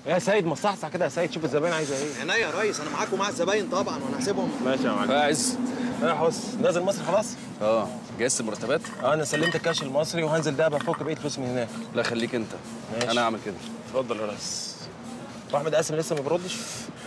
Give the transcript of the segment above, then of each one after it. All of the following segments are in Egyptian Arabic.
يا سيد مصحصح كده يا سيد شوف الزباين عايزه ايه عينيا يا ريس انا معاكم مع الزباين طبعا وانا هسيبهم ماشي يا معلم فاعز ايه يا حس نازل مصر خلاص اه جهزت المرتبات اه انا سلمت الكاش المصري وهنزل دهب افك بقيه فلوس من هناك لا خليك انت ماشي. انا هعمل كده اتفضل يا ريس واحمد قاسم لسه ما بيردش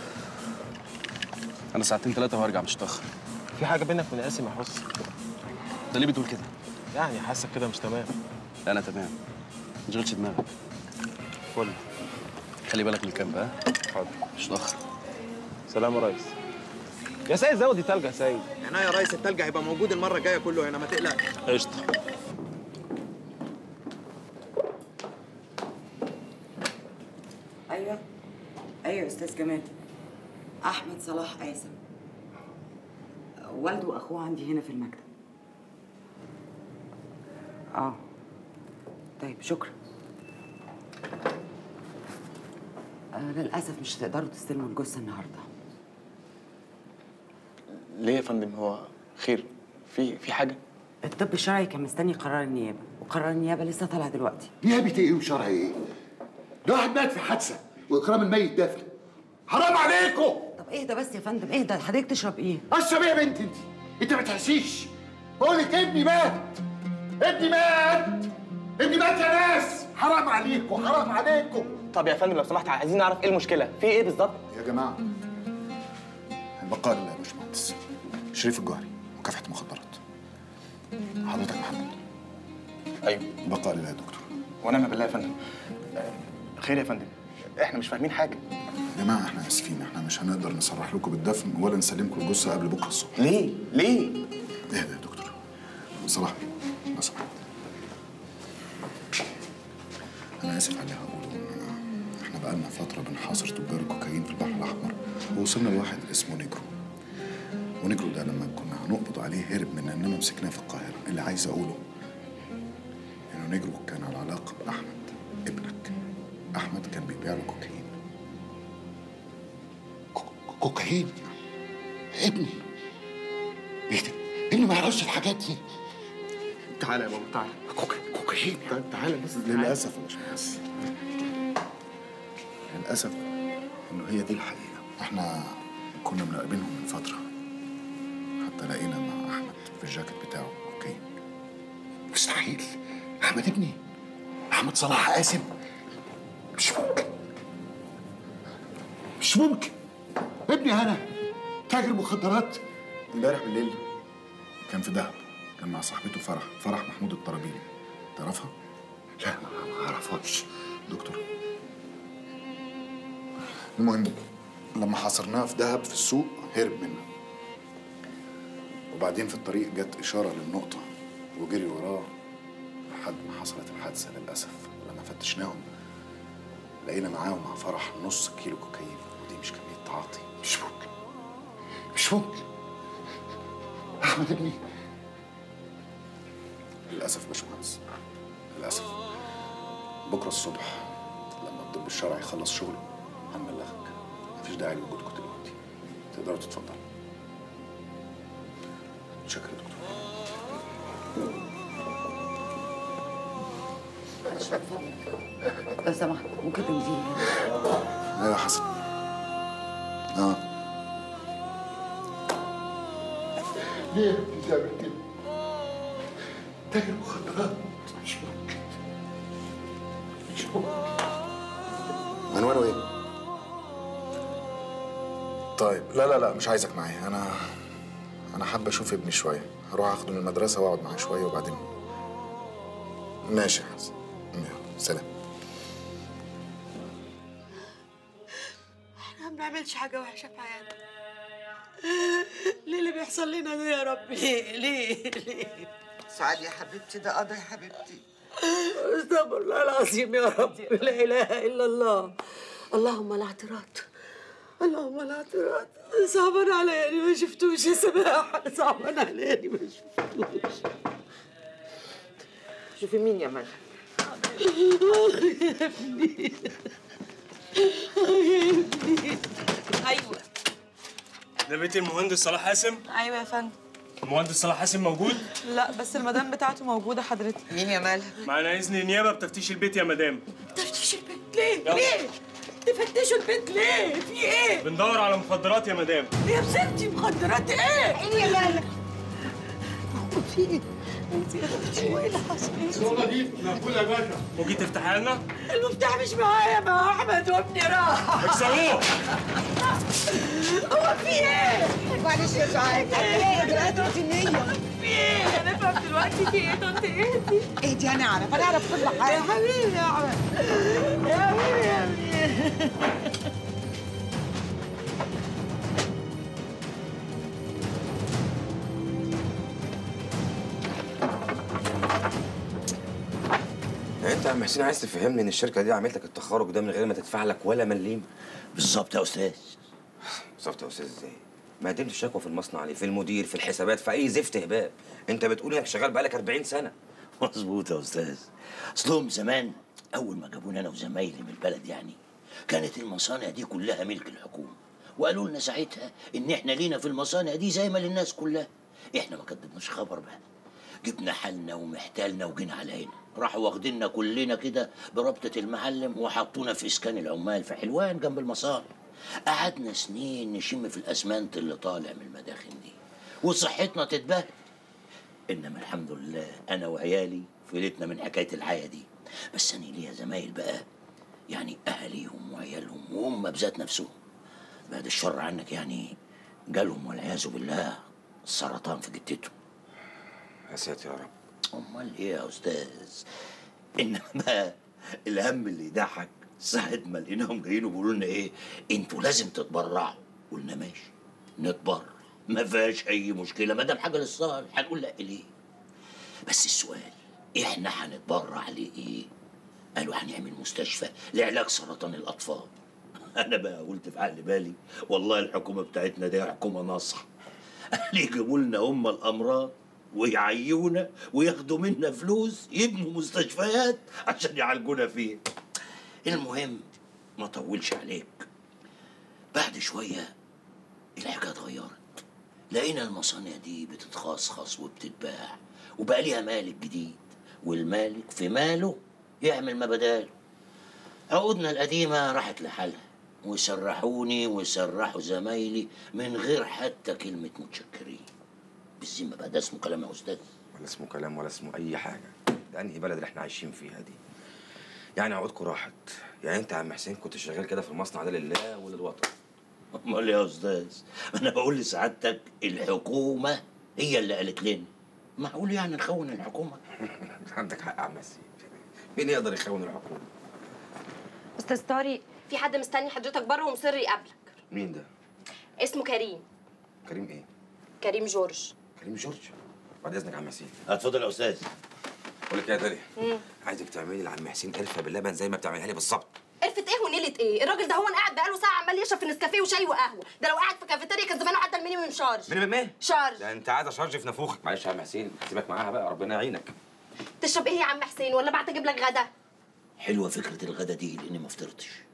انا ساعتين ثلاثه وهرجع مش هتاخر في حاجه بينك وبين قاسم يا حس ده ليه بتقول كده يعني حاسك كده مش تمام لا انا تمام ما تشغلش دماغك فل خلي بالك من الكامب ها حاضر مش هتاخر سلام يا ريس يا سيد زود دي تلج يا سيد عينيا يا ريس التلج هيبقى موجود المره الجايه كله هنا ما تقلقش قشطه ايوه ايوه يا استاذ جمال احمد صلاح قاسم والده واخوه عندي هنا في المكتب اه طيب شكرا آه للاسف مش هتقدروا تستلموا الجثه النهارده ليه يا فندم هو خير في في حاجه الطب الشرعي كان مستني قرار النيابه وقرار النيابه لسه طالع دلوقتي نيابة ايه وشرع ايه؟ ده واحد مات في حادثة واكرام الميت دفن حرام عليكم طب اهدى بس يا فندم اهدى حضرتك تشرب ايه اشرب ايه يا بنت انت؟ انت ما تحسيش بقول لك ابني مات ابني مات ابني مات يا ناس حرام عليكم حرام عليكم طب يا فندم لو سمحت عايزين نعرف ايه المشكله في ايه بالظبط يا جماعة البقاء لله يا باشمهندس شريف الجوهري مكافحة مخدرات حضرتك محمد ايوه البقاء لله يا دكتور ونعم بالله يا فندم آه، خير يا فندم احنا مش فاهمين حاجه يا جماعة احنا اسفين احنا مش هنقدر نصرح لكم بالدفن ولا نسلمكم الجثة قبل بكرة الصبح ليه ليه اهدى يا دكتور صلاح لو سمحت انا اسف على اللي هقوله أنا- احنا بقالنا فتره بنحاصر تجار الكوكايين في البحر الاحمر ووصلنا لواحد اسمه نيجرو ونيجرو ده لما كنا هنقبض عليه هرب منا انما مسكناه في القاهره اللي عايز اقوله انه نيجرو كان على علاقه باحمد ابنك احمد كان بيبيع له كوكايين كوكايين ابني ايه ده؟ ابني ما يعرفش الحاجات دي تعالى يا بابا تعالى كوكايين طيب تعالى بس للاسف يا باشمهندس للاسف انه هي دي الحقيقه احنا كنا مراقبينهم من فتره حتى لقينا مع احمد في الجاكيت بتاعه كوكايين مستحيل احمد ابني احمد صلاح قاسم مش ممكن مش ممكن ابني انا تاجر مخدرات امبارح بالليل كان في دهب كان مع صاحبته فرح فرح محمود الطرابيلي تعرفها؟ لا ما ما اعرفهاش دكتور المهم لما حاصرناه في دهب في السوق هرب منا وبعدين في الطريق جت إشارة للنقطة وجري وراه لحد ما حصلت الحادثة للأسف ولما فتشناهم لقينا معاه ومع فرح نص كيلو كوكايين ودي مش كمية تعاطي مش ممكن مش ممكن أحمد ابني للأسف يا باشمهندس للأسف بكرة الصبح لما الطب الشرعي يخلص شغله هنبلغك مفيش داعي لوجودكم دلوقتي تقدروا تتفضلوا شكرا يا دكتور معلش من فضلك لو سمحت ممكن تمديني ايوه حسن اه ليه يا ابني تعمل كده؟ تاجر مخدرات مش ممكن مش ممكن عنوانه ايه؟ طيب لا لا لا مش عايزك معايا انا انا حابه اشوف ابني شويه هروح اخده من المدرسه واقعد معاه شويه وبعدين ماشي يا حسن يلا، سلام احنا ما بنعملش حاجة وحشة في حياتنا ليه اللي بيحصل لنا ده يا رب ليه ليه ليه سعاد يا حبيبتي ده قضى يا حبيبتي استغفر الله العظيم يا رب لا اله الا الله اللهم لا اعتراض اللهم لا اعتراض صعبان عليا اني ما شفتوش يا سماح صعبان عليا اني ما شفتوش شوفي مين يا ملك يا ابني يا ابني ايوه ده بيت المهندس صلاح حاسم ايوه يا فندم المهندس صلاح حاسم موجود لا بس المدام بتاعته موجوده حضرتك مين يا مالها معنا اذن النيابه بتفتيش البيت يا مدام تفتيش البيت ليه يلا. ليه تفتشوا البيت ليه في ايه بندور على مخدرات يا مدام يا ستي مخدرات ايه ايه يا مالك في ايه انت يا اختي وايه اللي حصل الصورة دي مقبولة يا باشا ممكن تفتحها لنا؟ المفتاح مش معايا مع احمد وابني راح اكسروه هو في ايه معلش يا سعاد ايه دلوقتي انت نية في ايه هنفهم دلوقتي في ايه طنط اهدي اهدي انا اعرف انا اعرف كل يا حاجة حبيبي يا احمد يا حبيبي يا ابني يعني انت يا عم حسين عايز تفهمني ان الشركه دي عملت لك التخرج ده من غير ما تدفع لك ولا مليم بالظبط يا استاذ بالظبط يا استاذ ازاي ما قدمتش شكوى في المصنع ليه في المدير في الحسابات في اي زفت هباب انت بتقول انك شغال بقالك 40 سنه مظبوط يا استاذ اصلهم زمان اول ما جابوني انا وزمايلي من البلد يعني كانت المصانع دي كلها ملك الحكومه وقالوا لنا ساعتها ان احنا لينا في المصانع دي زي ما للناس كلها احنا ما كدبناش خبر بقى جبنا حالنا ومحتالنا وجينا على هنا راحوا واخديننا كلنا كده بربطة المعلم وحطونا في اسكان العمال في حلوان جنب المصانع قعدنا سنين نشم في الاسمنت اللي طالع من المداخن دي وصحتنا تتبهدل انما الحمد لله انا وعيالي فلتنا من حكايه الحياه دي بس انا ليا زمايل بقى يعني اهاليهم وعيالهم وهم بذات نفسهم بعد الشر عنك يعني جالهم والعياذ بالله السرطان في جتتهم يا ساتر يا رب امال ايه يا استاذ انما بقى الهم اللي يضحك ساعة ما لقيناهم جايين وبيقولوا لنا ايه انتوا لازم تتبرعوا قلنا ماشي نتبرع ما فيهاش اي مشكله ما دام حاجه للصالح هنقول لا ليه بس السؤال احنا هنتبرع لايه قالوا هنعمل مستشفى لعلاج سرطان الاطفال انا بقى قلت في عقل بالي والله الحكومه بتاعتنا دي حكومه ناصحه قال يجيبوا لنا هم الامراض ويعيونا وياخدوا منا فلوس يبنوا مستشفيات عشان يعالجونا فيه المهم ما طولش عليك بعد شويه الحكايه اتغيرت لقينا المصانع دي بتتخصخص وبتتباع وبقى ليها مالك جديد والمالك في ماله يعمل ما بداله عقودنا القديمة راحت لحالها وسرحوني وسرحوا زمايلي من غير حتى كلمة متشكرين بالذمة بقى ده اسمه كلام يا أستاذ ولا اسمه كلام ولا اسمه اي حاجه ده انهي بلد اللي احنا عايشين فيها دي يعني عقودكم راحت يعني انت يا عم حسين كنت شغال كده في المصنع ده لله وللوطن أمال يا أستاذ أنا بقول لسعادتك الحكومة هي اللي قالت لنا معقول يعني نخون الحكومة عندك حق يا عم حسين مين يقدر يخون الحكومه استاذ طارق في حد مستني حضرتك بره ومصر يقابلك مين ده اسمه كريم كريم ايه كريم جورج كريم جورج بعد اذنك يا عم حسين اتفضل يا أستاذ بقول لك إيه يا داليا مم. عايزك تعملي لعم حسين قرفه باللبن زي ما بتعملها لي بالظبط قرفة ايه ونيلة ايه؟ الراجل ده هو أنا قاعد بقاله ساعة عمال يشرب في نسكافيه وشاي وقهوة، ده لو قاعد في كافيتيريا كان زمانه عدى المينيمم شارج. مين ايه شارج ده انت عايز اشارج في نافوخك معلش يا عم حسين سيبك معاها بقى ربنا يعينك تشرب ايه يا عم حسين ولا بعت اجيب لك غدا؟ حلوة فكرة الغدا دي لأني ما فطرتش